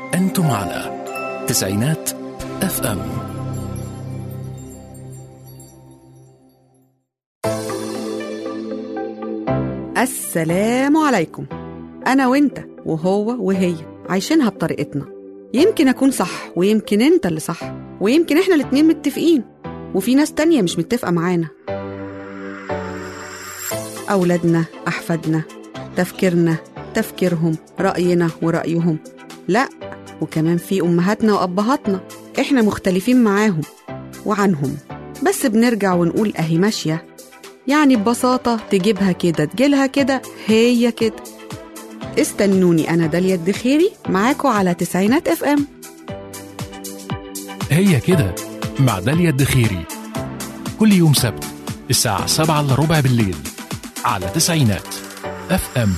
أنتم على تسعينات اف ام السلام عليكم أنا وإنت وهو وهي عايشينها بطريقتنا يمكن أكون صح ويمكن أنت اللي صح ويمكن إحنا الاتنين متفقين وفي ناس تانية مش متفقة معانا أولادنا أحفادنا تفكيرنا تفكيرهم رأينا ورأيهم لا وكمان في أمهاتنا وأبهاتنا إحنا مختلفين معاهم وعنهم بس بنرجع ونقول أهي ماشية يعني ببساطة تجيبها كده تجيلها كده هي كده استنوني أنا داليا الدخيري معاكم على تسعينات اف ام هي كده مع داليا الدخيري كل يوم سبت الساعة سبعة إلا ربع بالليل على تسعينات اف ام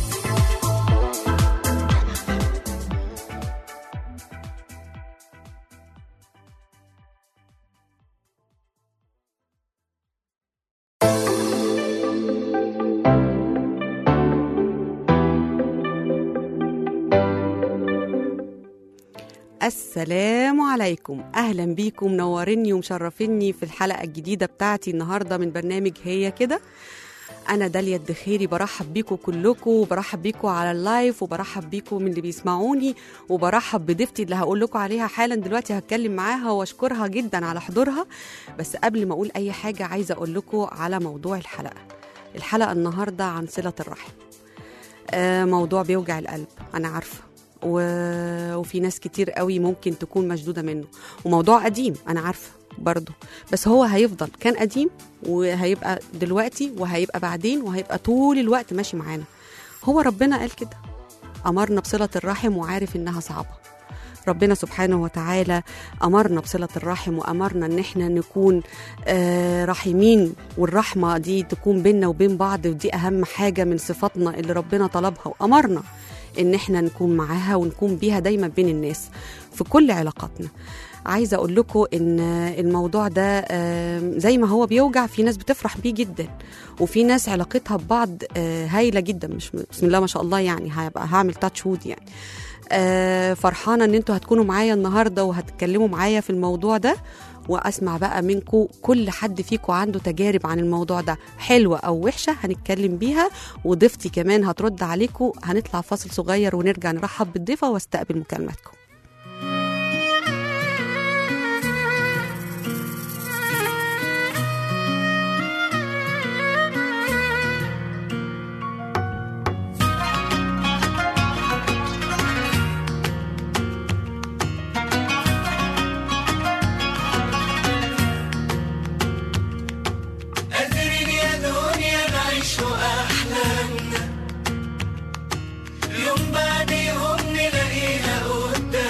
السلام عليكم أهلا بيكم منوريني ومشرفيني في الحلقة الجديدة بتاعتي النهاردة من برنامج هي كده أنا داليا الدخيري برحب بيكم كلكم وبرحب بيكم على اللايف وبرحب بيكم من اللي بيسمعوني وبرحب بضيفتي اللي هقول لكم عليها حالا دلوقتي هتكلم معاها واشكرها جدا على حضورها بس قبل ما أقول أي حاجة عايزة أقول لكم على موضوع الحلقة الحلقة النهاردة عن صلة الرحم آه موضوع بيوجع القلب أنا عارفة و... وفي ناس كتير قوي ممكن تكون مشدودة منه وموضوع قديم أنا عارفة برضه بس هو هيفضل كان قديم وهيبقى دلوقتي وهيبقى بعدين وهيبقى طول الوقت ماشي معانا هو ربنا قال كده أمرنا بصلة الرحم وعارف إنها صعبة ربنا سبحانه وتعالى أمرنا بصلة الرحم وأمرنا إن إحنا نكون آه رحيمين والرحمة دي تكون بينا وبين بعض ودي أهم حاجة من صفاتنا اللي ربنا طلبها وأمرنا إن إحنا نكون معاها ونكون بيها دايما بين الناس في كل علاقاتنا عايزه اقول لكم ان الموضوع ده آه، زي ما هو بيوجع في ناس بتفرح بيه جدا وفي ناس علاقتها ببعض آه، هايله جدا مش بسم الله ما شاء الله يعني هبقى هعمل تاتش وود يعني آه، فرحانه ان انتوا هتكونوا معايا النهارده وهتتكلموا معايا في الموضوع ده واسمع بقى منكم كل حد فيكم عنده تجارب عن الموضوع ده حلوه او وحشه هنتكلم بيها وضيفتي كمان هترد عليكم هنطلع فاصل صغير ونرجع نرحب بالضيفه واستقبل مكالماتكم قادرين يا دنيا نعيش أحلامنا يوم بعد يوم نلاقيها قدامنا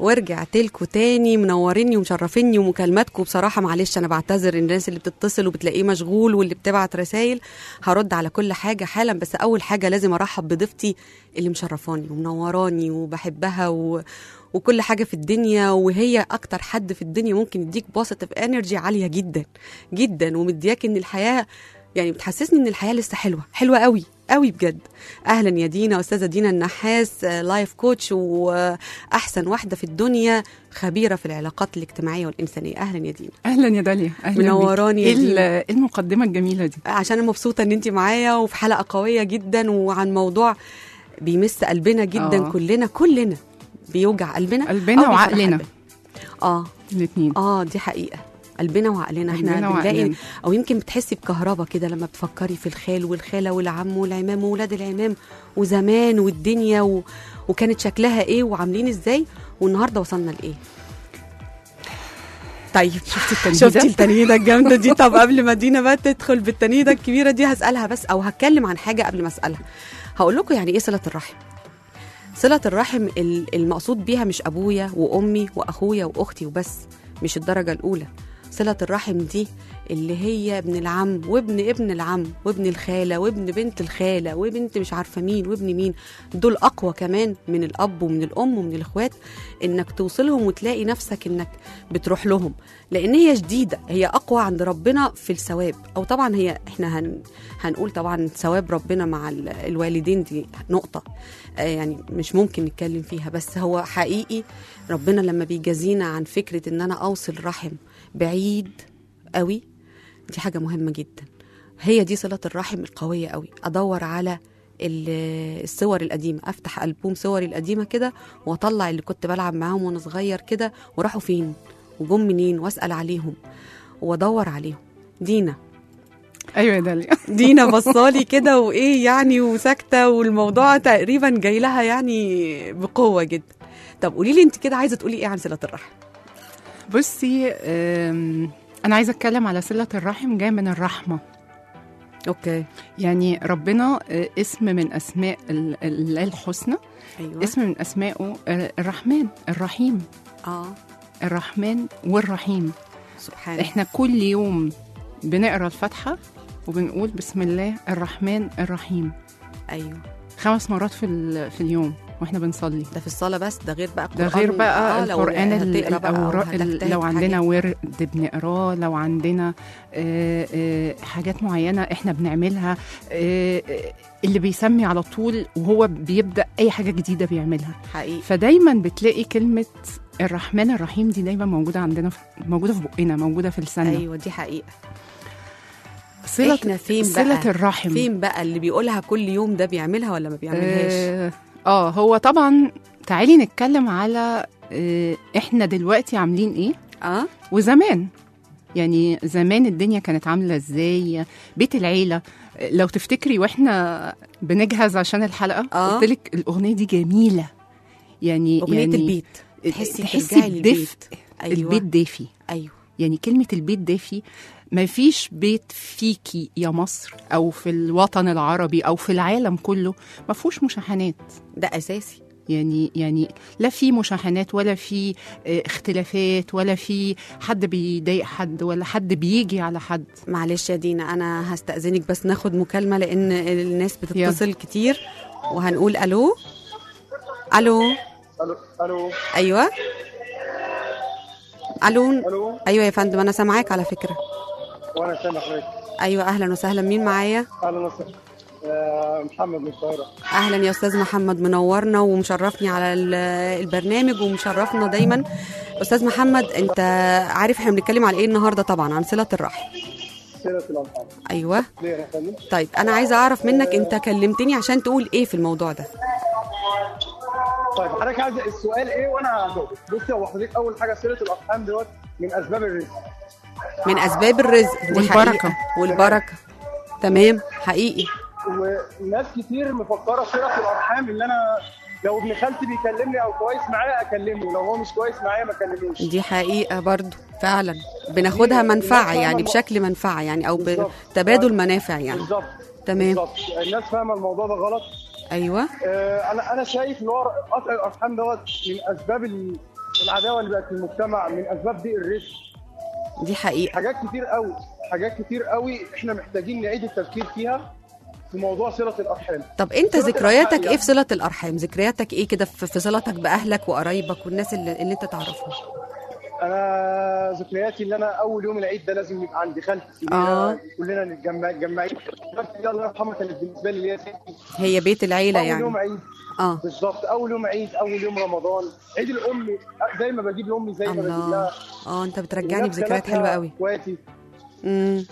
ورجعت لكم تاني منوريني ومشرفيني ومكالماتكم بصراحه معلش انا بعتذر الناس اللي بتتصل وبتلاقيه مشغول واللي بتبعت رسائل هرد على كل حاجه حالا بس اول حاجه لازم ارحب بضيفتي اللي مشرفاني ومنوراني وبحبها و... وكل حاجه في الدنيا وهي اكتر حد في الدنيا ممكن يديك بوزيتيف انرجي عاليه جدا جدا ومدياك ان الحياه يعني بتحسسني ان الحياه لسه حلوه حلوه قوي قوي بجد اهلا يا دينا استاذه دينا النحاس آه، لايف كوتش واحسن واحده في الدنيا خبيره في العلاقات الاجتماعيه والانسانيه اهلا يا دينا اهلا يا داليا اهلا منوراني يا بيك. ايه دينا. ال- إيه المقدمه الجميله دي عشان انا مبسوطه ان انت معايا وفي حلقه قويه جدا وعن موضوع بيمس قلبنا جدا آه. كلنا كلنا بيوجع قلبنا قلبنا أو بيفرح وعقلنا. قلبنا. اه الاثنين اه دي حقيقه قلبنا وعقلنا احنا قلبنا بنلاقي وعقلنا. او يمكن بتحسي بكهرباء كده لما بتفكري في الخال والخاله والعم والعمام وولاد العمام وزمان والدنيا و... وكانت شكلها ايه وعاملين ازاي والنهارده وصلنا لايه طيب شفتي التنهيدة؟ شفتي التنهيده الجامده دي طب قبل ما دينا بقى تدخل بالتنهيده الكبيره دي هسالها بس او هتكلم عن حاجه قبل ما اسالها هقول لكم يعني ايه صله الرحم صله الرحم ال- المقصود بيها مش ابويا وامي واخويا واختي وبس مش الدرجه الاولى صله الرحم دي اللي هي ابن العم وابن ابن العم وابن الخاله وابن بنت الخاله وبنت مش عارفه مين وابن مين دول اقوى كمان من الاب ومن الام ومن الاخوات انك توصلهم وتلاقي نفسك انك بتروح لهم لان هي شديده هي اقوى عند ربنا في الثواب او طبعا هي احنا هن هنقول طبعا ثواب ربنا مع ال- الوالدين دي نقطه آه يعني مش ممكن نتكلم فيها بس هو حقيقي ربنا لما بيجازينا عن فكره ان انا اوصل رحم بعيد قوي دي حاجه مهمه جدا هي دي صله الرحم القويه قوي ادور على ال- الصور القديمه افتح البوم صوري القديمه كده واطلع اللي كنت بلعب معاهم وانا صغير كده وراحوا فين وجم منين واسال عليهم وادور عليهم دينا ايوه يا داليا دينا بصالي كده وايه يعني وساكته والموضوع تقريبا جاي لها يعني بقوه جدا طب قولي لي انت كده عايزه تقولي ايه عن صله الرحم بصي أم، انا عايزه اتكلم على صله الرحم جايه من الرحمه اوكي يعني ربنا آه، اسم من اسماء ال- الله الحسنى ايوه اسم من اسمائه آه، الرحمن الرحيم اه الرحمن والرحيم سبحان احنا كل يوم بنقرا الفاتحه وبنقول بسم الله الرحمن الرحيم ايوه خمس مرات في ال- في اليوم واحنا بنصلي ده في الصلاه بس ده غير بقى ده قرآن غير بقى آه، لو القرآن ال- هتقرا بقى أو الأوراق ال- هتجتهد لو في عندنا حاجات. ورد بنقراه لو عندنا آه، آه، حاجات معينة احنا بنعملها آه، آه، اللي بيسمي على طول وهو بيبدأ أي حاجة جديدة بيعملها حقيقي فدايما بتلاقي كلمة الرحمن الرحيم دي دايما موجودة عندنا في موجودة في بقنا موجودة في لساننا ايوه دي حقيقه صلة احنا فين بقى صلة الرحم فين بقى اللي بيقولها كل يوم ده بيعملها ولا ما بيعملهاش آه, اه هو طبعا تعالي نتكلم على آه احنا دلوقتي عاملين ايه اه وزمان يعني زمان الدنيا كانت عامله ازاي بيت العيله لو تفتكري واحنا بنجهز عشان الحلقه آه. قلت لك الاغنيه دي جميله يعني اغنيه يعني البيت تحسي تحسي ترجعي بدفء للبيت ايوه البيت دافي ايوه يعني كلمة البيت دافي ما فيش بيت فيكي يا مصر أو في الوطن العربي أو في العالم كله ما فيهوش مشاحنات ده اساسي يعني يعني لا في مشاحنات ولا في آه، اختلافات ولا في حد بيضايق حد ولا حد بيجي على حد معلش يا دينا انا هستأذنك بس ناخد مكالمة لان الناس بتتصل كتير وهنقول الو الو الو الو ايوه الو الو ايوه يا فندم انا سامعاك على فكرة وانا سامع حضرتك ايوه اهلا وسهلا مين معايا اهلا وسهلا آه، محمد من القاهره اهلا يا استاذ محمد منورنا ومشرفني على ال- البرنامج ومشرفنا دايما استاذ محمد انت عارف احنا بنتكلم على ايه النهارده طبعا عن صلة الرحم سيره الانصار ايوه ليه يا فندم؟ طيب انا عايزه اعرف منك انت كلمتني عشان تقول ايه في الموضوع ده طيب حضرتك عايز السؤال ايه وانا هجاوب بصي هو حضرتك اول حاجه سيره الارحام دوت من اسباب الرزق من اسباب الرزق دي والبركة. حقيقة. والبركه تمام حقيقي وناس كتير مفكره صله الارحام ان انا لو ابن خالتي بيكلمني او كويس معايا اكلمه لو هو مش كويس معايا ما اكلموش دي حقيقه برضو فعلا بناخدها منفعه الناس يعني فاهمة بشكل منفعه يعني او بالظبط. بتبادل منافع يعني بالظبط تمام. بالظبط الناس فاهمه الموضوع ده غلط ايوه آه، انا انا شايف ان هو قطع الارحام دوت من اسباب ال- العداوه اللي بقت في المجتمع من اسباب ضيق الرزق دي حقيقه حاجات كتير قوي حاجات كتير قوي احنا محتاجين نعيد التفكير فيها في موضوع صله الارحام طب انت صلة ذكرياتك الأرحام ايه في صله الارحام ذكرياتك ايه كده في في صلتك باهلك وقرايبك والناس اللي, اللي انت تعرفهم انا ذكرياتي ان انا اول يوم العيد ده لازم يبقى عندي خالتي اللي هي آه. كلنا نتجمع متجمعين خالتي دي الله يرحمها كانت بالنسبه لي اللي هي ستي هي بيت العيله اول يوم يعني عيد اه بالظبط اول يوم عيد اول يوم رمضان عيد الام زي ما بجيب لامي زي ما بجيب الله لها اه انت بترجعني ولاد بذكريات خالاتها حلوه قوي اخواتي امم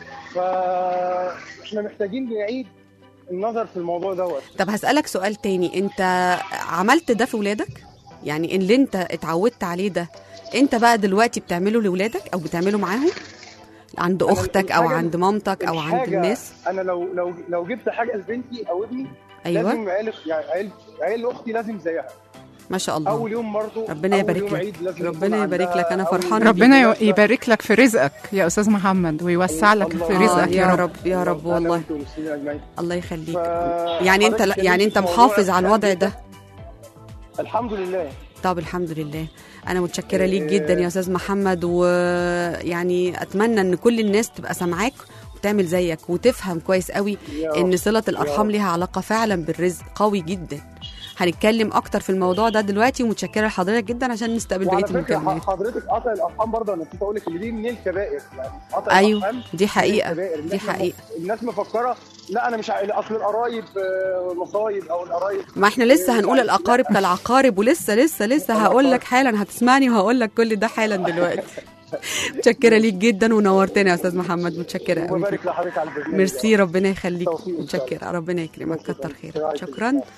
فاحنا محتاجين نعيد النظر في الموضوع دوت طب هسألك سؤال تاني انت عملت ده في ولادك يعني اللي انت اتعودت عليه ده انت بقى دلوقتي بتعمله لولادك او بتعمله معاهم عند أنا اختك او الحاجة- عند مامتك او عند الحاجة- الناس انا لو لو لو جبت حاجه لبنتي او ابني ايوه لازم عيل يعني عيل عيل اختي لازم زيها ما شاء الله اول يوم برضه ربنا أول يبارك يوم لك. عيد لازم ربنا يكون يبارك عندها لك. أنا أول فرحانة يوم بيك. ربنا مناسبة. يبارك لك في رزقك يا استاذ محمد ويوسع لك في الله. رزقك آه، يا رب يا رب أهلا والله بكم والمسلمين أجمعين. الله يخليك ف- يعني انت حضرتك يعني انت اتكلمت في موضوع محافظ على الوضع ده الحمد لله طب الحمد لله انا متشكره ليك إيه. جدا يا استاذ محمد ويعني اتمنى ان كل الناس تبقى سامعاك وتعمل زيك وتفهم كويس قوي يا ان رب. صله الارحام رب. ليها علاقه فعلا بالرزق قوي جدا هنتكلم اكتر في الموضوع ده دلوقتي ومتشكره لحضرتك جدا عشان نستقبل وعلى بقيه فكره المكالمات حضرتك قطع الارحام برضه انا نسيت اقول لك ان دي من الكبائر يعني قطع ايوه الارحام دي من حقيقه الكبائر. دي الناس لما- حقيقه الناس مفكره لا انا مش ع- اصل القرايب آه، مصايب او القرايب ما احنا لسه هنقول الاقارب كالعقارب ولسه لسه لسه هقول لك حالا هتسمعني وهقول لك كل ده حالا دلوقتي متشكره ليك جدا ونورتنا يا استاذ محمد متشكره قوي وبارك لحضرتك على البرنامج ميرسي ربنا يخليك توفيق إن شاء الله. متشكره ربنا يكرمك كتر خيرك رعاية شكرا الله.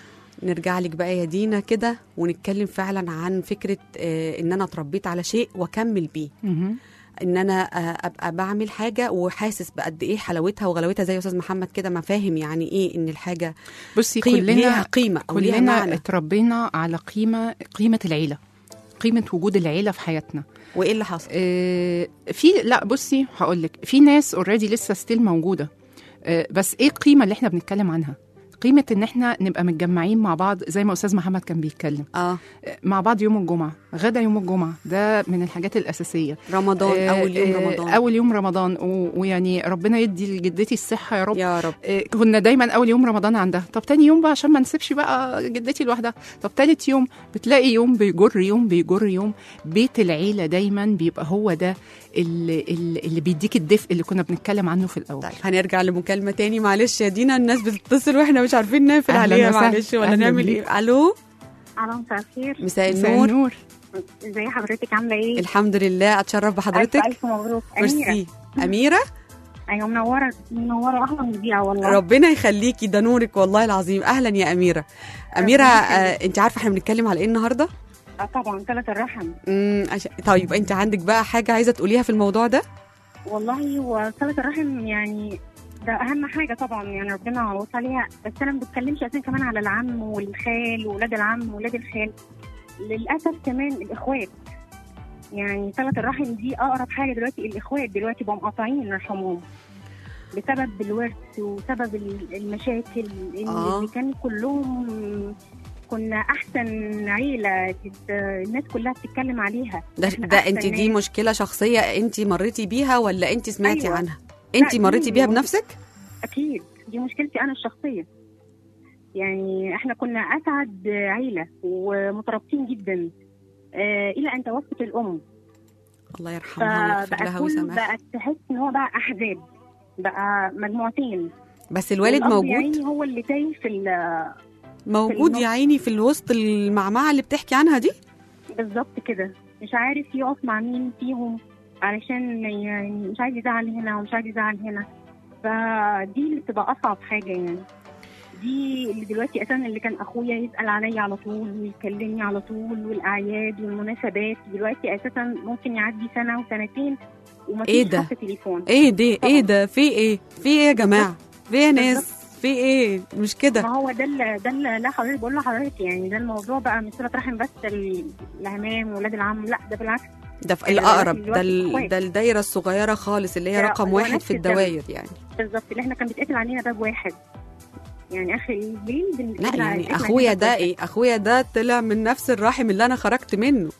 نرجع لك بقى يا دينا كده ونتكلم فعلا عن فكره آه، ان انا اتربيت على شيء واكمل بيه مهم. ان انا آه، ابقى بعمل حاجه وحاسس بقد ايه حلاوتها وغلاوتها زي استاذ محمد كده ما فاهم يعني ايه ان الحاجه بصي قيم كلنا ليها قيمه او ليها كلنا معنى اتربينا على قيمه قيمه العيله قيمه وجود العيله في حياتنا وايه اللي حصل آه، في لا بصي هقول لك في ناس اوريدي لسه ستيل موجوده آه، بس ايه القيمه اللي احنا بنتكلم عنها قيمه ان احنا نبقى متجمعين مع بعض زي ما استاذ محمد كان بيتكلم اه آه، مع بعض يوم الجمعه غدا يوم الجمعه ده من الحاجات الاساسيه رمضان آه، اول يوم آه، رمضان اول يوم رمضان و- ويعني ربنا يدي لجدتي الصحه يا رب يا رب آه، كنا دايما اول يوم رمضان عندها طب تاني يوم بقى عشان ما نسيبش بقى جدتي لوحدها طب تالت يوم بتلاقي يوم بيجر يوم بيجر يوم بيت العيله دايما بيبقى هو ده اللي, اللي اللي بيديك الدفء اللي كنا بنتكلم عنه في الاول طيب هنرجع لمكالمه تاني معلش يا دينا الناس بتتصل واحنا مش عارفين نقفل أهلاً عليها وسهلاً. معلش ولا أهلاً نعمل بيك. ايه الو الو مساء الخير مساء مساء النور النور ازي حضرتك عامله ايه؟ الحمد لله اتشرف بحضرتك الف الف مبروك اميره ميرسي اميره ايوه منوره منوره احلى مذيعه والله ربنا يخليكي ده نورك والله العظيم اهلا يا اميره اميره آه انت عارفه احنا بنتكلم على ايه النهارده آه طبعا ثلاث الرحم امم عش... طيب انت عندك بقى حاجه عايزه تقوليها في الموضوع ده والله هو ثلاث الرحم يعني ده اهم حاجه طبعا يعني ربنا وصى عليها بس انا ما بتكلمش اساسا كمان على العم والخال واولاد العم واولاد الخال للاسف كمان الاخوات يعني ثلاث الرحم دي اقرب حاجه دلوقتي الاخوات دلوقتي بقوا مقاطعين رحمهم بسبب الورث وسبب ال- المشاكل إن آه. اللي كان كلهم كنا احسن عيله تت- الناس كلها بتتكلم عليها ده, إحنا ده أحسن انت دي ناس. مشكله شخصيه انت مريتي بيها ولا انت سمعتي أيوة. عنها انت دي مريتي بيها مش- بنفسك اكيد دي مشكلتي انا الشخصيه يعني احنا كنا اسعد عيله ومترابطين جدا آه الى ان توفت الام الله يرحمها ويغفر فبقى لها كل ويسامحها بقى تحس ان هو بقى احزاب بقى مجموعتين بس الوالد والأب موجود يعني هو اللي تايه في ال- موجود النص. يا عيني في الوسط المعمعه اللي بتحكي عنها دي بالظبط كده مش عارف يقف مع مين فيهم علشان يعني مش عايز يزعل هنا ومش عايز يزعل هنا فدي اللي بتبقى اصعب حاجه يعني دي اللي دلوقتي اساسا اللي كان اخويا يسال عليا على طول ويكلمني على طول والاعياد والمناسبات دلوقتي اساسا ممكن يعدي سنه وسنتين ومفيش إيه ده؟ خط تليفون ايه دي طبعاً. ايه ده في ايه في ايه يا جماعه في ايه يا ناس في ايه مش كده ما هو ده اللي ده اللي لا حضرتك بقول لحضرتك يعني ده الموضوع بقى مش صله رحم بس ال- العمام واولاد العم لا ده بالعكس ده في يعني الاقرب دلوقتي ده ال- إخوات. ده الدايره الصغيره خالص اللي هي ده رقم هو واحد نفس في الدم. الدواير يعني بالظبط اللي احنا كان بيتقفل علينا باب واحد يعني اخر الليل لا بنتقفل على- يعني بيتقفل اخويا علينا ده باب ايه اخويا ده طلع من نفس الرحم اللي انا خرجت منه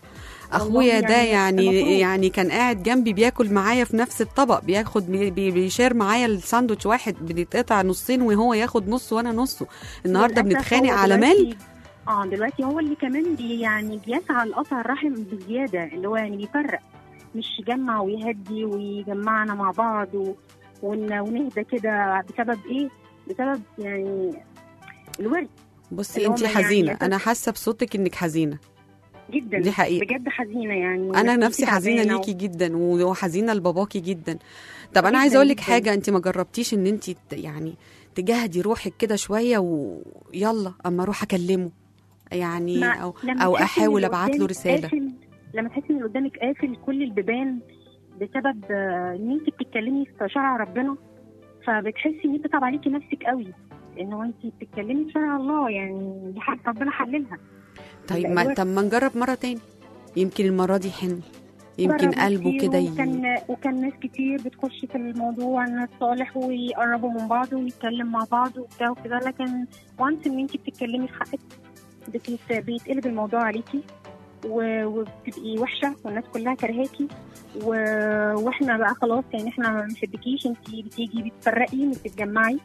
اخويا والله ده يعني المفروض. يعني كان قاعد جنبي بياكل معايا في نفس الطبق بياخد بي- بي- بيشير معايا الساندوتش واحد بنتقطع نصين وهو ياخد نص وانا نصه النهارده للأسف بنتخانق هو على دلوقتي- مال اه دلوقتي هو اللي كمان بي يعني بيسعى لقطع الرحم بزياده اللي هو يعني بيفرق مش يجمع ويهدي ويجمعنا مع بعض و... ون... ونهدى كده بسبب ايه؟ بسبب يعني الورد بصي اللي انت هما حزينه يعني انا حاسه بصوتك انك حزينه جدا دي حقيقة. بجد حزينه يعني انا نفسيتي نفسي حزينه تعبانة ليكي جدا وحزينه لباباكي جدا طب انا جداً عايزه اقول لك جداً. حاجه انت ما جربتيش ان انت ت- يعني تجاهدي روحك كده شويه ويلا اما اروح اكلمه يعني ما- او لما او تحسي إن احاول اللي ابعت له قدامك رساله قافل لما تحسي ان اللي قدامك قافل كل البيبان بسبب آه، ان انت بتتكلمي في شرع ربنا فبتحسي ان انت صعب عليكي نفسك قوي ان هو انت بتتكلمي في شرع الله يعني دي حاجه ربنا حللها طيب ما طب ما نجرب مره تاني يمكن المره دي يحن يمكن جربوا قلبه كتير كده ي... وكان وكان ناس كتير بتخش في الموضوع ناس صالح ويقربوا من بعض ويتكلم مع بعض وبتاع وكده لكن وانس ان انت بتتكلمي في حقك بت- بيتقلب الموضوع عليكي و- وبتبقي وحشه والناس كلها كرهاكي و... واحنا بقى خلاص يعني احنا ما بنحبكيش انت بتيجي بتفرقي مش بتجمعي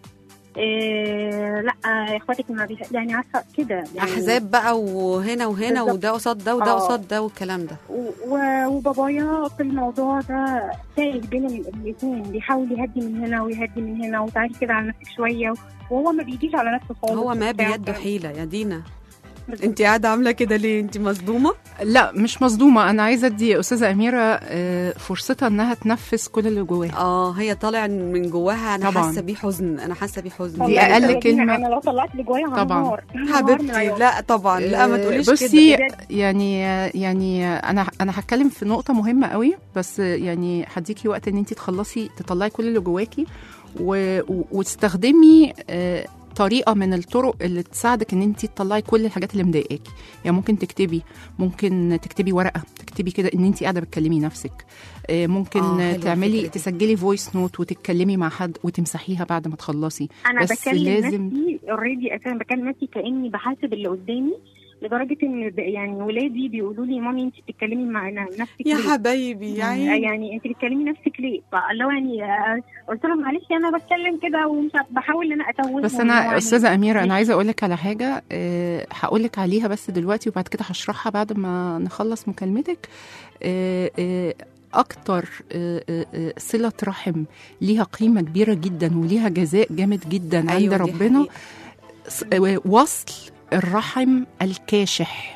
إيه لا اخواتك ما بيح... يعني عارفه كده يعني احزاب بقى وهنا وهنا بالظبط. وده قصاد ده وده آه. قصاد ده والكلام ده و- و- وبابايا في الموضوع ده تايه بين الاثنين بيحاول يهدي من هنا ويهدي من هنا وتعالي كده على نفسك شويه وهو ما بيجيش على نفسه خالص هو ما وبتاع بيده وكده. حيله يا دينا بالظبط. انت قاعده عامله كده ليه انت مصدومه لا مش مصدومه انا عايزه ادي استاذه اميره آه، فرصتها انها تنفس كل اللي جواها اه هي طالع من جواها انا طبعاً. حاسه بيه حزن انا حاسه بيه حزن دي والله أقل يا دينا، كلمة. انا لو طلعت اللي جوايا طبعاً. هنهار هنهار من حبيبتي العياط. لا طبعا لا ما آه، تقوليش بصي كده بجد. يعني يعني انا انا هتكلم في نقطه مهمه قوي بس يعني هديكي وقت ان انت تخلصي تطلعي كل اللي جواكي و- و- وتستخدمي آه، طريقه من الطرق اللي تساعدك ان انت تطلعي كل الحاجات اللي مضايقاكي يعني ممكن تكتبي ممكن تكتبي ورقه تكتبي كده ان انت قاعده بتكلمي نفسك آه، ممكن آه، حلوة تعملي الفكرة دي. تسجلي فويس نوت وتتكلمي مع حد وتمسحيها بعد ما تخلصي انا بس بكلم لازم- نفسي اوريدي اساسا بكلم نفسي كاني بحاسب اللي قدامي لدرجه ان ب- يعني ولادي بيقولوا لي مامي انت بتتكلمي مع نفسك يا ليه؟ حبايبي يا عيني يعني انت بتكلمي نفسك ليه؟ فاللي هو يعني آه، قلت لهم معلش انا بتكلم كده ومش عارف- بحاول ان انا اتوه بس انا استاذه اميره انا عايزه اقول لك على حاجه هقول لك عليها بس دلوقتي وبعد كده هشرحها بعد ما نخلص مكالمتك آه، آه، اكتر آه، آه، آه، صله رحم ليها قيمه كبيره جدا وليها جزاء جامد جدا عند أيوة دي ربنا حقيقة. ص- آه، وصل الرحم الكاشح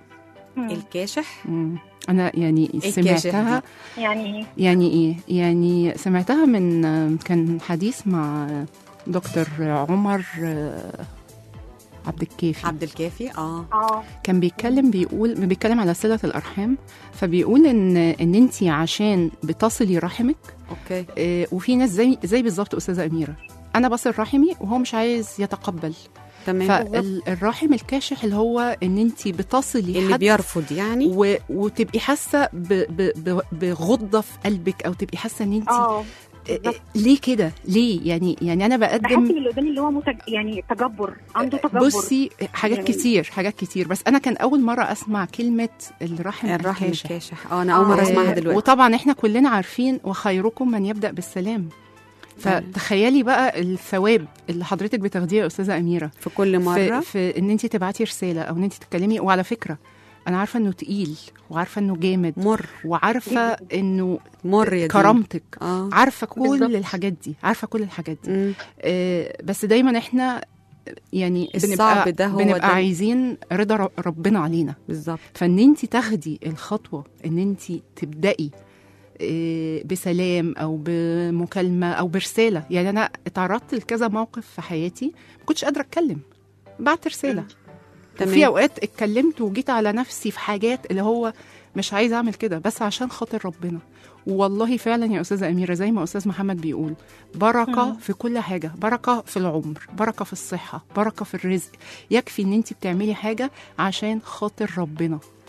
الكاشح مم. انا يعني الكاشح سمعتها يعني ايه؟ يعني ايه يعني سمعتها من آه، كان حديث مع دكتور عمر آه، عبد الكافي عبد الكافي اه اه كان بيتكلم بيقول بيتكلم على صله الارحام فبيقول ان ان انت عشان بتصلي رحمك اوكي آه، وفي ناس زي زي بالظبط استاذه اميره انا بصل رحمي وهو مش عايز يتقبل تمام فالرحم الكاشح اللي هو ان انت بتصلي اللي حد بيرفض يعني و... وتبقي حاسه ب... ب... ب... بغضه في قلبك او تبقي حاسه ان انت اه ليه كده ليه يعني يعني انا بحس بقدم ان اللي قدامي اللي هو متج... يعني تجبر عنده تجبر بصي حاجات يعني- كتير حاجات كتير بس انا كان اول مره اسمع كلمه الرحم الرحم الكاشح الكاشح اه انا اول مره آه، اسمعها آه، دلوقتي وطبعا احنا كلنا عارفين وخيركم من يبدا بالسلام فتخيلي بقى الثواب اللي حضرتك بتاخديه يا استاذه اميره في كل مره في, في ان انت تبعتي رساله او ان انت تتكلمي وعلى فكره انا عارفه انه تقيل وعارفه انه جامد مر وعارفه انه مر يا دينا. كرامتك اه عارفه كل بالظبط. الحاجات دي عارفه كل الحاجات دي مم. آه بس دايما احنا يعني الصعب بنبقى ده هو بنبقى ده. عايزين رضا ر- ربنا علينا بالظبط فان انت تاخدي الخطوه ان انت تبداي آه، بسلام او بمكالمه او برساله يعني انا اتعرضت لكذا موقف في حياتي ما كنتش قادره اتكلم بعت رساله تمام. وفي اوقات اتكلمت وجيت على نفسي في حاجات اللي هو مش عايزه اعمل كده بس عشان خاطر ربنا والله فعلا يا استاذه اميره زي ما استاذ محمد بيقول بركه مم. في كل حاجه بركه في العمر بركه في الصحه بركه في الرزق يكفي ان انت بتعملي حاجه عشان خاطر ربنا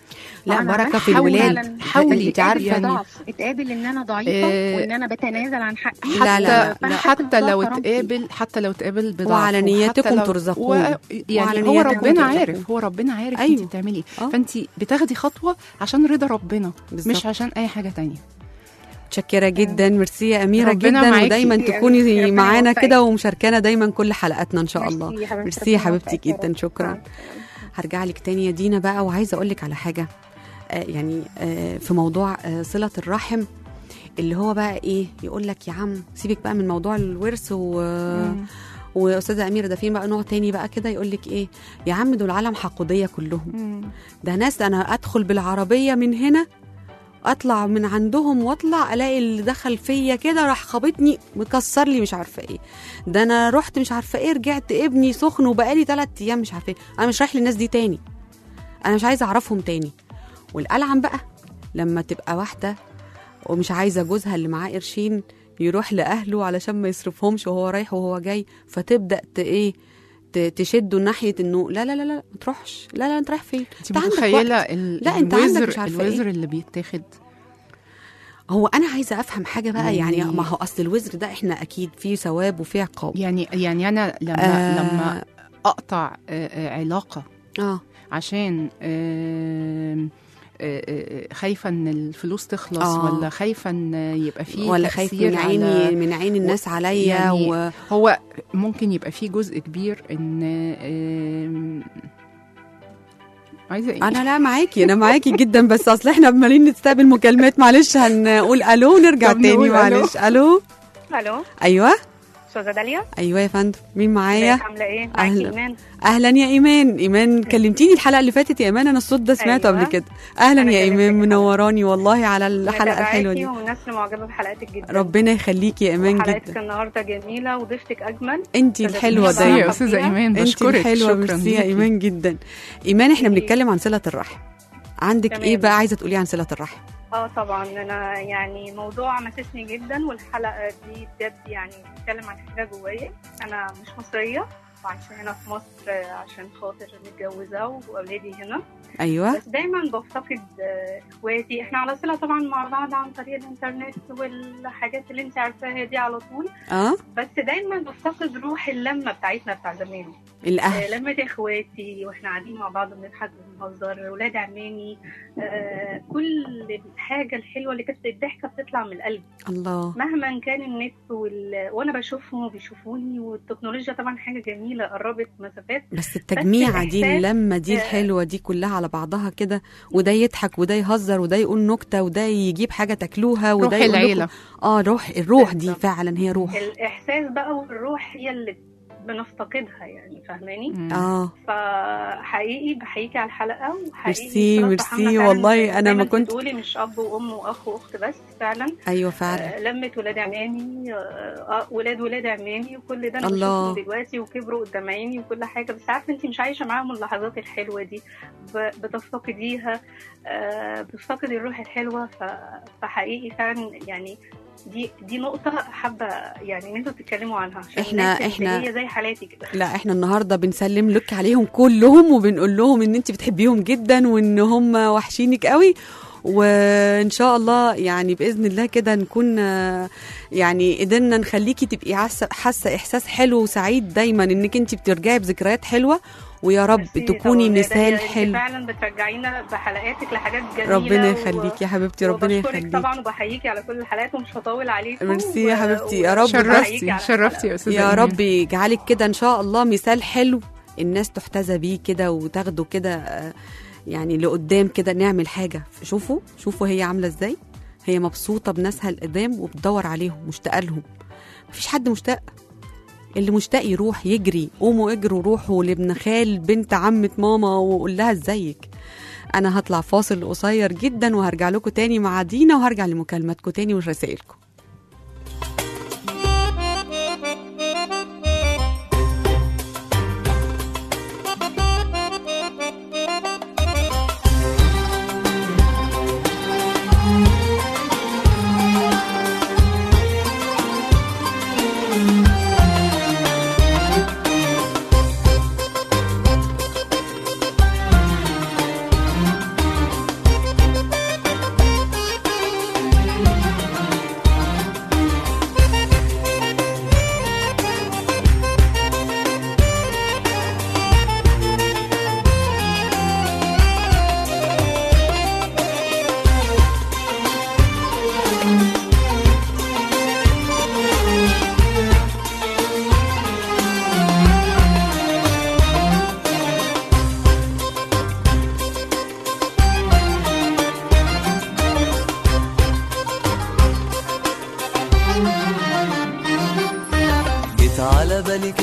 لا أنا بركه في حاولي- الولاد حاولي انت عارفه يعني- ان ضعف اتقابل ان انا ضعيفه إيه. وان انا بتنازل عن حقي لا، لا، حتى لا. حتى لو كرامتي. اتقابل حتى لو اتقابل بضعف وعلى وحتى نياتكم لو- ترزقون. و... وعلى يعني هو نياتكم ربنا ترزقون. عارف هو ربنا عارف أيوه. انت بتعملي آه. ايه فانت بتاخدي خطوه عشان رضا ربنا بالظبط. مش عشان اي حاجه تانية متشكره جدا ميرسي يا اميره ربنا جدا معاكي. ودايما ميرسي يا تكوني أميرة. ربنا معانا يوفقك. كده ومشاركانا دايما كل حلقاتنا ان شاء الله ميرسي يا حبيبتي، ميرسي يا ربنا حبيبتي يوفقك يا جدا رب. شكرا مع هرجع لك تاني يا دينا بقى وعايزه اقول لك على حاجه آه يعني آه في موضوع آه صله الرحم اللي هو بقى ايه يقول لك يا عم سيبك بقى من موضوع الورث و... مم. واستاذه اميره ده في بقى نوع تاني بقى كده يقول لك ايه يا عم دول عالم حقوديه كلهم مم. ده ناس انا ادخل بالعربيه من هنا اطلع من عندهم واطلع الاقي اللي دخل فيا كده راح خابطني مكسر لي مش عارفه ايه ده انا رحت مش عارفه ايه رجعت ابني سخن وبقالي ثلاث ايام مش عارفه ايه انا مش رايح للناس دي تاني انا مش عايزه اعرفهم تاني والالعن بقى لما تبقى واحده ومش عايزه جوزها اللي معاه قرشين يروح لاهله علشان ما يصرفهمش وهو رايح وهو جاي فتبدا ت ايه ت- تشده ناحيه انه لا لا لا لا ما تروحش لا لا انت رايح فين انت أنت عندك متخيله وقت. ال- لا، أنت عندك الوزر مش عارفة إيه. الوزر اللي بيتاخد هو انا عايزه افهم حاجه بقى يعني يعني- ما هو اصل الوزر ده احنا اكيد فيه ثواب وفيه عقاب يعني يعني انا لما آه. لما اقطع آه، آه، علاقه اه عشان آم، آه، آه، خايفه ان الفلوس تخلص آه. ولا خايفه ان يبقى فيه ولا خايف تأثير من على- عيني من عين الناس عليا يعني و... هو ممكن يبقى فيه جزء كبير ان آم، عايزه ايه انا لا معاكي انا معاكي جدا بس اصل احنا عمالين نستقبل مكالمات معلش هنقول الو نرجع طب تاني نقول ألو. معلش الو الو ايوه استاذه داليا ايوه يا فندم مين معايا ازيك عامله ايه أهلا. معاكي ايمان اهلا يا ايمان ايمان كلمتيني الحلقه اللي فاتت يا ايمان انا الصوت ده سمعته أيوة. قبل كده اهلا أنا يا كلمتك ايمان الحلقة. منوراني والله على الحلقه الحلوه دي متابعاكي والناس اللي معجبه بحلقاتك جدا ربنا يخليكي يا ايمان حلقتك جدا النهارده جميله وضيفتك اجمل انت الحلوه ميرسي ميرسي دايما يا استاذه ايمان انت بشكرك الحلوه شكرا ميرسي يا ليكي. ايمان جدا ايمان احنا إيه. بنتكلم عن صله الرحم عندك تمام. ايه بقى عايزه تقولي عن صله الرحم اه طبعا انا يعني موضوع مسسني جدا والحلقه دي بجد يعني بتتكلم عن حاجه جوايا انا مش مصريه وعايشه هنا في مصر عشان خاطر متجوزه واولادي هنا ايوه بس دايما بفتقد آه، اخواتي احنا على صله طبعا مع بعض عن طريق الانترنت والحاجات اللي انت عارفاها دي على طول اه بس دايما بفتقد روح اللمه بتاعتنا بتاع زمان الاهل آه، لمة اخواتي واحنا قاعدين مع بعض بنضحك وبنهزر ولاد عمامي آه، كل الحاجه الحلوه اللي كانت الضحكه بتطلع من القلب الله مهما كان النت وال... وانا بشوفهم وبيشوفوني والتكنولوجيا طبعا حاجه جميله قربت مسافات بس التجميعه دي الإحساس- اللمه دي آه. الحلوه دي كلها على بعضها كده وده يضحك وده يهزر وده يقول نكته وده يجيب حاجه تاكلوها وده روح يقول لكم- العيله اه روح الروح دي بالظبط. فعلا هي روح الاحساس بقى والروح هي اللي بنفتقدها يعني فاهماني مم. اه فحقيقي بحييكي على الحلقه وحقيقي ميرسي، صلة ميرسي، رحمنا فعلاً والله زي أنا ما ما كنت- بتقولي مش اب وام واخ واخت بس فعلا ايوه فعلا آه، لمة ولاد عمامي آه، آه، ولاد ولاد عمامي وكل ده انا الله. بشوفهم دلوقتي وكبروا قدام عيني وكل حاجه بس عارفه انت مش عايشه معاهم اللحظات الحلوه دي ب- بتفتقديها آه، بتفتقدي الروح الحلوه ف- فحقيقي فعلا يعني دي دي نقطة حابة يعني ان انتوا تتكلموا عنها عشان إحنا- الناس اللي إحنا- هي زي حالاتي كده لا احنا النهارده بنسلم لك عليهم كلهم وبنقول لهم ان انت بتحبيهم جدا وان هم وحشينك قوي وان شاء الله يعني باذن الله كده نكون آه، يعني قدرنا نخليكي تبقي حاسه حاسه احساس حلو وسعيد دايما انك انت بترجعي بذكريات حلوه ويا رب ميرسي تكوني طبعاً. مثال ده- ده- حلو انت فعلا بترجعينا بحلقاتك لحاجات جميلة ربنا و- يخليكي يا حبيبتي ربنا وبشكرك يخليكي طبعا وبحييكي على كل الحلقات ومش هطول عليكم ميرسي يا و- حبيبتي. يا رب وبحييكي شرفتي على شرفتي يا استاذه يا إيمان. رب يجعلك كده ان شاء الله مثال حلو الناس تحتذى بيه كده وتاخده كده آه، يعني لقدام كده نعمل حاجه شوفوا شوفوا هي عامله ازاي هي مبسوطه بناسها القدام وبتدور عليهم مشتاقه لهم مفيش حد مشتاق اللي مشتاق يروح يجري قوموا اجروا روحوا لابن خال بنت عمة ماما وقول لها ازيك انا هطلع فاصل قصير جدا وهرجع لكم تاني مع دينا وهرجع لمكالماتكم تاني ورسائلكم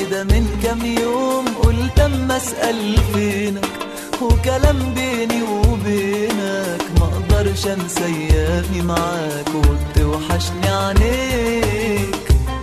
كده من كام يوم قلت اما اسال فينك وكلام بيني وبينك ما اقدرش انسى ايامي معاك وبتوحشني عينيك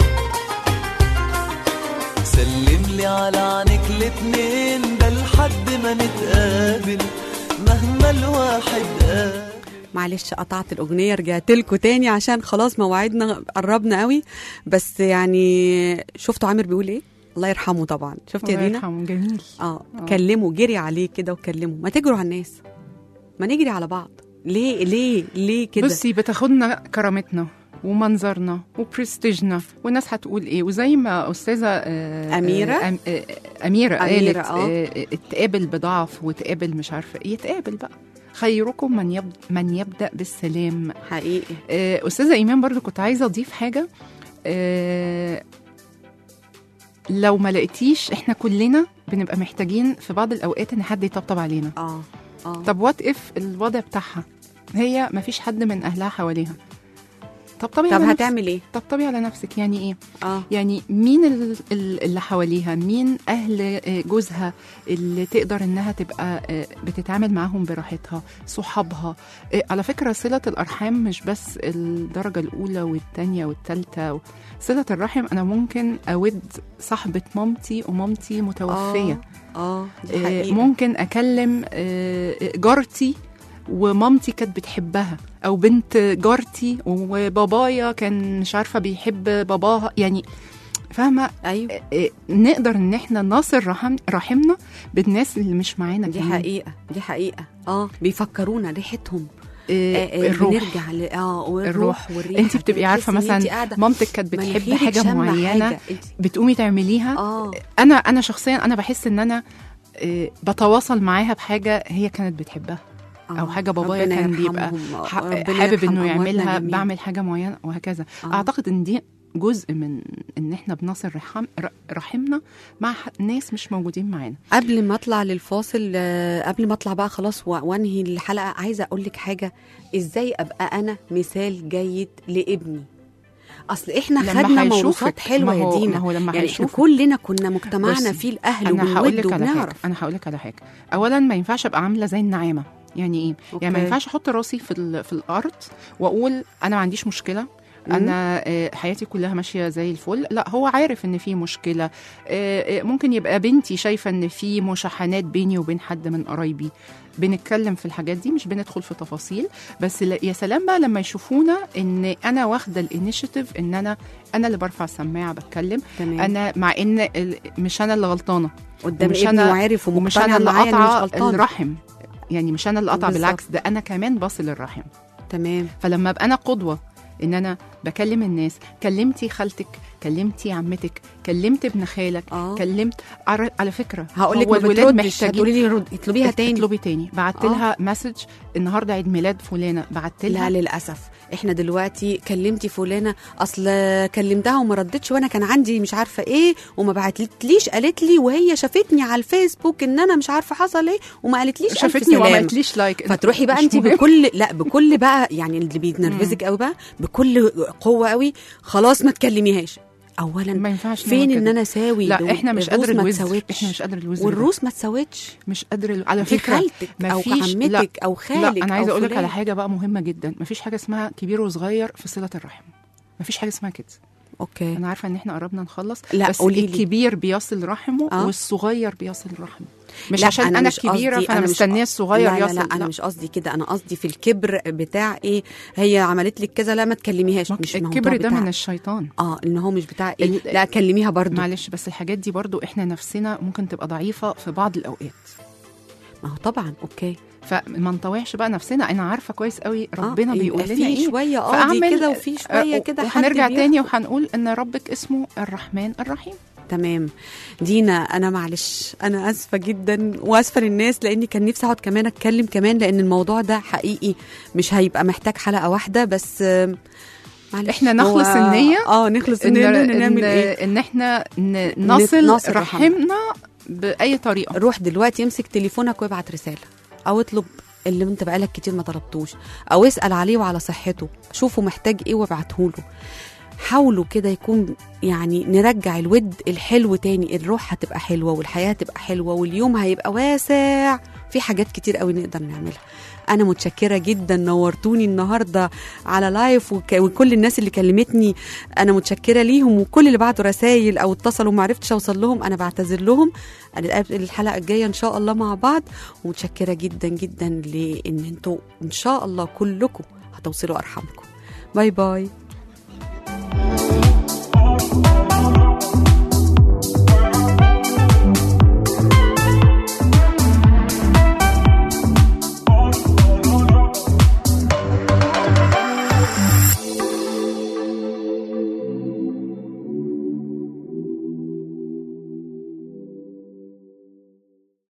سلم لي على عينيك الاتنين ده لحد ما نتقابل مهما الواحد قال معلش قطعت الاغنيه رجعت لكم تاني عشان خلاص مواعيدنا قربنا قوي بس يعني شفتوا عامر بيقول ايه الله يرحمه طبعا شفت يا الله دينا يرحمه جميل اه آه. كلمه جري عليه كده وكلمه ما تجروا على الناس ما نجري على بعض ليه ليه ليه كده بصي بتاخدنا كرامتنا ومنظرنا وبرستيجنا والناس هتقول ايه وزي ما استاذه آه، أميرة؟ آه، أم- آه، اميره أميرة، قالت آه. آه، اتقابل بضعف وتقابل مش عارفه ايه يتقابل بقى خيركم من يبدأ من يبدا بالسلام حقيقي آه، استاذه ايمان برضو كنت عايزه اضيف حاجه آه، لو ما لقيتيش احنا كلنا بنبقى محتاجين في بعض الاوقات ان حد يطبطب علينا اه اه طب وات اف الوضع بتاعها هي ما فيش حد من اهلها حواليها طبطبي طب على نفسك هتعمل ايه طبطبي على نفسك يعني ايه اه يعني مين ال- ال- اللي حواليها مين اهل آه، جوزها اللي تقدر انها تبقى آه، بتتعامل معاهم براحتها صحابها آه، على فكره صله الارحام مش بس الدرجه الاولى والثانيه والثالثه صله الرحم انا ممكن اود صاحبه مامتي ومامتي متوفيه اه دي آه، حقيقة. ممكن اكلم آه، جارتي ومامتي كانت بتحبها او بنت جارتي وبابايا كان مش عارفه بيحب باباها يعني فاهمه ايوه آه، نقدر ان احنا نصل رحم رحمنا بالناس اللي مش معانا دي كمان. حقيقة دي حقيقة اه بيفكرونا ريحتهم آه، آه آه الروح بنرجع ل... اه والروح الروح. والريحة انت بتبقي عارفه تحسي إن انت مثلا قاعدة مامتك كانت بتحب مناخيرك حاجه شامة معينه حاجة. انت بتقومي تعمليها اه انا انا شخصيا انا بحس ان انا آه، بتواصل معاها بحاجه هي كانت بتحبها او آه. حاجه بابايا ربنا كان بيبقى يرحمهم. آه، ح- ربنا حابب يرحم انه أمواتنا يعملها جميعاً. بعمل حاجه معينه وهكذا آه. اعتقد ان دي جزء من ان احنا بنصل رحم ر- رحمنا مع ح- ناس مش موجودين معانا قبل ما اطلع للفاصل آه، قبل ما اطلع بقى خلاص و- وانهي الحلقه عايزه اقول لك حاجه ازاي ابقى انا مثال جيد لابني اصل احنا لما خدنا هيشوفك- موروثات حلوه ما هو- يا دينا ما هو لما يعني احنا هيشوفك. كلنا كنا مجتمعنا بصي، فيه الاهل انا هقول وبنود لك على حاجه وبنعرف انا هقول لك على حاجه اولا ما ينفعش ابقى عامله زي النعامه يعني ايه يعني ما أوكي. ينفعش احط راسي في ال- في الارض واقول انا ما عنديش مشكله انا آه، حياتي كلها ماشيه زي الفل لا هو عارف ان في مشكله آه، آه، ممكن يبقى بنتي شايفه ان في مشاحنات بيني وبين حد من قرايبي بنتكلم في الحاجات دي مش بندخل في تفاصيل بس لا- يا سلام بقى لما يشوفونا ان انا واخده الانيشيتيف ان انا انا اللي برفع السماعه بتكلم تمام انا مع ان ال- مش انا اللي غلطانه قدام ومش ابني أنا- وعارف ومش ومقتنع انا اللي معايا إني مش قاطعه غلطانة. الرحم يعني مش انا اللي قاطعه بالظبط. بالعكس ده انا كمان بصل الرحم تمام فلما ابقى انا قدوه ان انا بكلم الناس كلمتي خالتك كلمتي عمتك كلمت ابن خالك اه كلمت على على فكره هقول لك هو ما الولاد بتردش محتاجين هتقولي لي رد- اطلبيها تاني اطلبي تاني بعت آه. لها مسج النهارده عيد ميلاد فلانه بعت لا لها للاسف احنا دلوقتي كلمتي فلانه اصل كلمتها وما ردتش وانا كان عندي مش عارفه ايه وما بعتليش قالت لي وهي شافتني على الفيسبوك ان انا مش عارفه حصل ايه وما قالتليش ألف شافتني وما سلامة. عملتليش لايك فتروحي بقى مش انت مهم. بكل لا بكل بقى يعني اللي بينرفزك قوي بقى بكل قوه قوي خلاص ما تكلميهاش اولا ما ينفعش فين نعمل ان كده. انا ساوي لا دول- احنا مش الروس قادر ما الوزر تساوتش احنا مش قادر الوزر ده. والروس ما تساوتش مش قادر ال- على دي فكره خالتك او مفيش- لا. عمتك او خالك لا انا عايزه أو اقول لك فلان. على حاجه بقى مهمه جدا مفيش حاجه اسمها كبير وصغير في صله الرحم مفيش حاجه اسمها كده اوكي انا عارفه ان احنا قربنا نخلص لا، بس قوليلي. الكبير بيصل رحمه آه. والصغير بيصل رحمه مش لا، عشان انا, مش كبيره قصدي- فانا أنا مش مستنيه قص- الصغير لا لا يصل لا انا مش قصدي كده انا قصدي في الكبر بتاع ايه هي عملت لك كذا لا ما تكلميهاش مش الكبر الموضوع ده بتاع من الشيطان اه ان هو مش بتاع ايه ال- لا كلميها برضو معلش بس الحاجات دي برضو احنا نفسنا ممكن تبقى ضعيفه في بعض الاوقات ما هو طبعا اوكي فما نطوعش بقى نفسنا انا عارفه كويس قوي ربنا آه بيقول يبقى لنا في ايه شويه اه دي فأعمل- كده وفي شويه آه، كده حد وهنرجع بياخد. تاني وهنقول ان ربك اسمه الرحمن الرحيم تمام دينا انا معلش انا اسفه جدا واسفه للناس لاني كان نفسي اقعد كمان اتكلم كمان لان الموضوع ده حقيقي مش هيبقى محتاج حلقه واحده بس آم، معلش إحنا هو- نخلص النية اه نخلص ان النية ان, نعمل ايه إن احنا ن- نصل نصل رحمنا. رحمنا باي طريقه روح دلوقتي امسك تليفونك وابعت رساله او اطلب اللي انت بقالك كتير ما طلبتوش او اسال عليه وعلى صحته شوفه محتاج ايه وابعته له حاولوا كده يكون يعني نرجع الود الحلو تاني الروح هتبقى حلوة والحياة هتبقى حلوة واليوم هيبقى واسع في حاجات كتير قوي نقدر نعملها انا متشكره جدا نورتوني النهارده على لايف وك... وكل الناس اللي كلمتني انا متشكره ليهم وكل اللي بعتوا رسائل او اتصلوا ما عرفتش اوصل لهم انا بعتذر لهم هنتقابل الحلقه الجايه ان شاء الله مع بعض ومتشكره جدا جدا لان انتوا ان شاء الله كلكم هتوصلوا ارحامكم باي باي